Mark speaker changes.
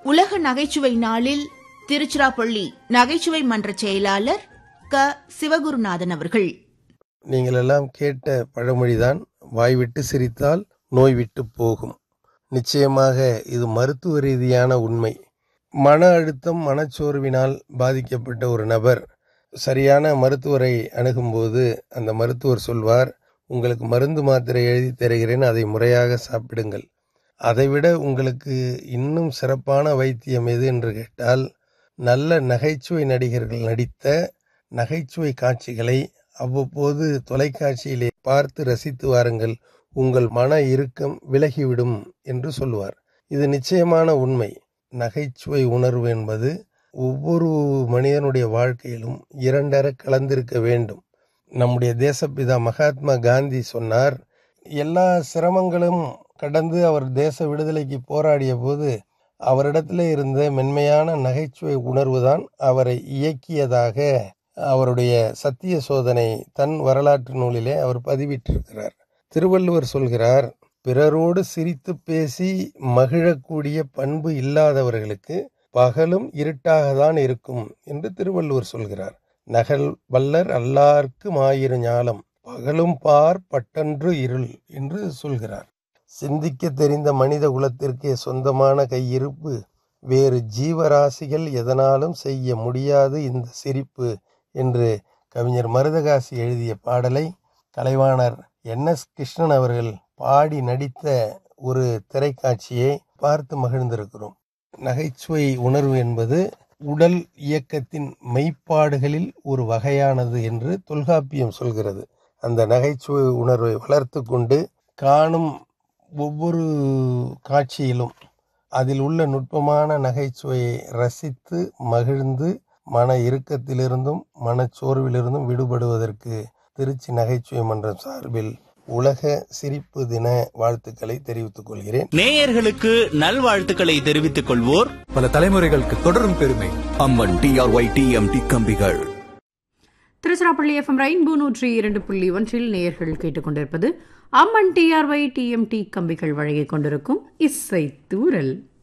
Speaker 1: உலக நகைச்சுவை நாளில் திருச்சிராப்பள்ளி நகைச்சுவை மன்ற செயலாளர் க சிவகுருநாதன் அவர்கள்
Speaker 2: நீங்கள் எல்லாம் கேட்ட பழமொழிதான் வாய்விட்டு சிரித்தால் நோய் விட்டு போகும் நிச்சயமாக இது மருத்துவ ரீதியான உண்மை மன அழுத்தம் மனச்சோர்வினால் பாதிக்கப்பட்ட ஒரு நபர் சரியான மருத்துவரை அணுகும்போது அந்த மருத்துவர் சொல்வார் உங்களுக்கு மருந்து மாத்திரை எழுதி தருகிறேன் அதை முறையாக சாப்பிடுங்கள் அதைவிட உங்களுக்கு இன்னும் சிறப்பான வைத்தியம் எது என்று கேட்டால் நல்ல நகைச்சுவை நடிகர்கள் நடித்த நகைச்சுவை காட்சிகளை அவ்வப்போது தொலைக்காட்சியிலே பார்த்து ரசித்து வாருங்கள் உங்கள் மன இறுக்கம் விலகிவிடும் என்று சொல்லுவார் இது நிச்சயமான உண்மை நகைச்சுவை உணர்வு என்பது ஒவ்வொரு மனிதனுடைய வாழ்க்கையிலும் இரண்டர கலந்திருக்க வேண்டும் நம்முடைய தேசப்பிதா மகாத்மா காந்தி சொன்னார் எல்லா சிரமங்களும் கடந்து அவர் தேச விடுதலைக்கு போராடிய போது அவரிடத்தில் இருந்த மென்மையான நகைச்சுவை உணர்வுதான் அவரை இயக்கியதாக அவருடைய சத்திய சோதனை தன் வரலாற்று நூலிலே அவர் பதிவிட்டிருக்கிறார் திருவள்ளுவர் சொல்கிறார் பிறரோடு சிரித்து பேசி மகிழக்கூடிய பண்பு இல்லாதவர்களுக்கு பகலும் இருட்டாகத்தான் இருக்கும் என்று திருவள்ளுவர் சொல்கிறார் நகல் வல்லர் அல்லார்க்கு மாயிரு ஞாலம் பகலும் பார் பட்டன்று இருள் என்று சொல்கிறார் சிந்திக்க தெரிந்த மனித குலத்திற்கே சொந்தமான கையிருப்பு வேறு ஜீவராசிகள் எதனாலும் செய்ய முடியாது இந்த சிரிப்பு என்று கவிஞர் மருதகாசி எழுதிய பாடலை கலைவாணர் என் எஸ் கிருஷ்ணன் அவர்கள் பாடி நடித்த ஒரு திரைக்காட்சியை பார்த்து மகிழ்ந்திருக்கிறோம் நகைச்சுவை உணர்வு என்பது உடல் இயக்கத்தின் மெய்ப்பாடுகளில் ஒரு வகையானது என்று தொல்காப்பியம் சொல்கிறது அந்த நகைச்சுவை உணர்வை வளர்த்து கொண்டு காணும் ஒவ்வொரு காட்சியிலும் அதில் உள்ள நுட்பமான நகைச்சுவையை ரசித்து மகிழ்ந்து மன இறுக்கத்திலிருந்தும் மனச்சோர்விலிருந்தும் விடுபடுவதற்கு திருச்சி நகைச்சுவை மன்றம் சார்பில் உலக சிரிப்பு தின வாழ்த்துக்களை தெரிவித்துக் கொள்கிறேன்
Speaker 3: நேயர்களுக்கு நல்வாழ்த்துக்களை தெரிவித்துக் கொள்வோர்
Speaker 4: பல தலைமுறைகளுக்கு தொடரும் பெருமை
Speaker 5: அம்மன் டிஆர்ஒய் டிஎம்டி கம்பிகள்
Speaker 6: திருச்சிராப்பள்ளி எஃப்எம் ரெயின்போ நூற்றி இரண்டு புள்ளி ஒன்றில் நேயர்கள் கேட்டுக்கொண்டிருப்பது அம்மன் டிஆர்ஒய் டிஎம்டி கம்பிகள் வழங்கிக் கொண்டிருக்கும் இசை தூரல்